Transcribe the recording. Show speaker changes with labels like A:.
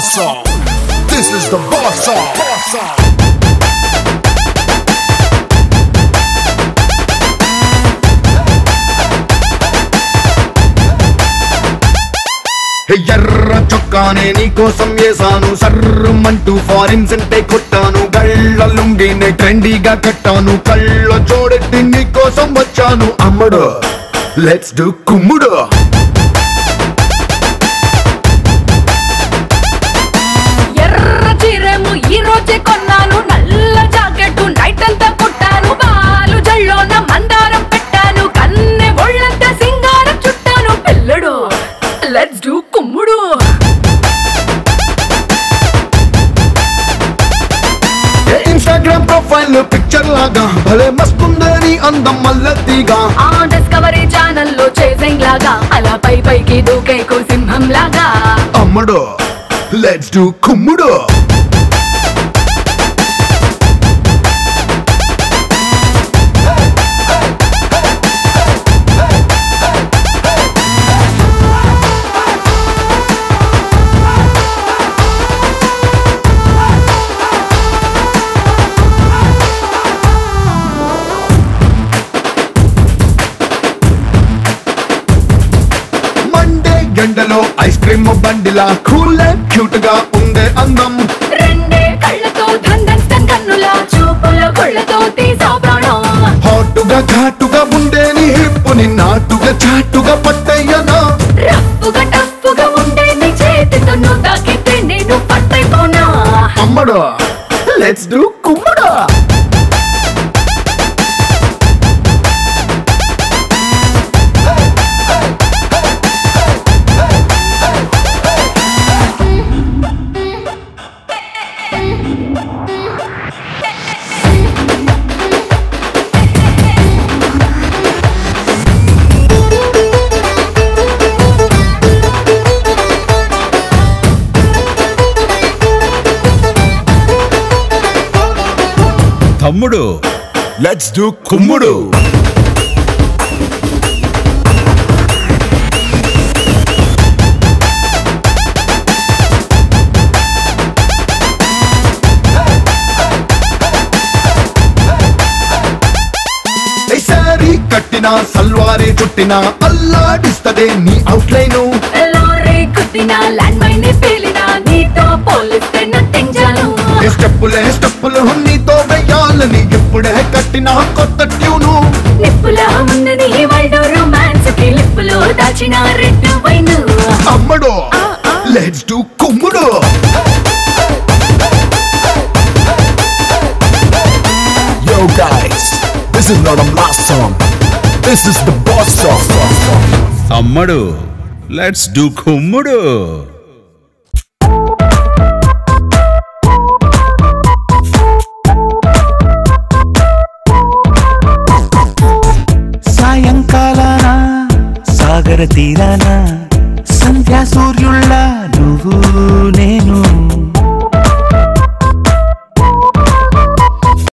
A: boss song. This is the boss song. Boss song.
B: ఎర్ర చొక్కానే నీకోసం వేసాను సర్రమంటూ ఫారిన్ సెంటే కొట్టాను గళ్ళ లుంగినే ట్రెండీగా కట్టాను కళ్ళ జోడెత్తి నీకోసం వచ్చాను అమ్మడు లెట్స్ డు కుమ్ముడు
C: ఎర్ర చీరేమో ఈ రోజే కొన్నాను నల్ల జాకెట్ నైట్ అంతా కుట్టాను బాలు జల్లోన మందారం పెట్టాను కన్నె ఒళ్ళంతా సింగారం చుట్టాను పిల్లడు లెట్స్ డూ కుమ్ముడు
B: ఇన్స్టాగ్రామ్ ప్రొఫైల్ పిక్చర్ లాగా భలే మస్తుందని అందం మల్లతిగా
C: ఆ డిస్కవరీ ఛానల్ లో చేసింగ్ లాగా అలా పై పైకి దూకేకు సింహం లాగా
B: అమ్మడు లెట్స్ డు కుమ్ముడు మండే గంటలో ఐస్ క్రీమ్ బండిలా కూల్ క్యూట్ గా ఉండే అందం
C: రెండే కళ్ళతో ధందన్ కన్నుల చూపుల కొళ్ళతో తీసా ప్రాణం
B: హాటుగా ఘాటుగా ఉండే నీ హిప్పుని నాటుగా చాటుగా పట్టయ్యనా
C: రఫ్ఫుగా టఫ్ఫుగా ఉండే నీ చేతితో నువ్వు తాకితే నేను పట్టైపోనా
B: అమ్మడు లెట్స్ డు కుమ్ముడు
A: తమ్ముడు లెట్స్ డూ కుమ్ముడు
B: సారీ కట్టిన సల్వారే చుట్టిన అల్లాడిస్తదే నీ అవుట్లైను
C: లారీ కుట్టిన ల్యాండ్ మైన్ పేలిన నీతో పోలిస్తే నథింగ్ జాను
B: స్టెప్పులే స్టెప్పులు నీతో వెయ్యాలని ఇప్పుడే కట్టిన కొత్త ట్యూను
C: నిప్పులా ఉన్నది వరల్డ్ రొమాన్స్ కి లిప్పులో దాచిన రెడ్ వైన్
B: అమ్మడు లెట్స్ డు కుమ్ముడు
A: Yo guys, this is not a last song. This is the boss song. అమ్మడు లెట్స్ డూ కుమ్ముడు
D: సాయంకాలాన సాగర తీరాన సంధ్యా సూర్యుళ్ళ నువ్వు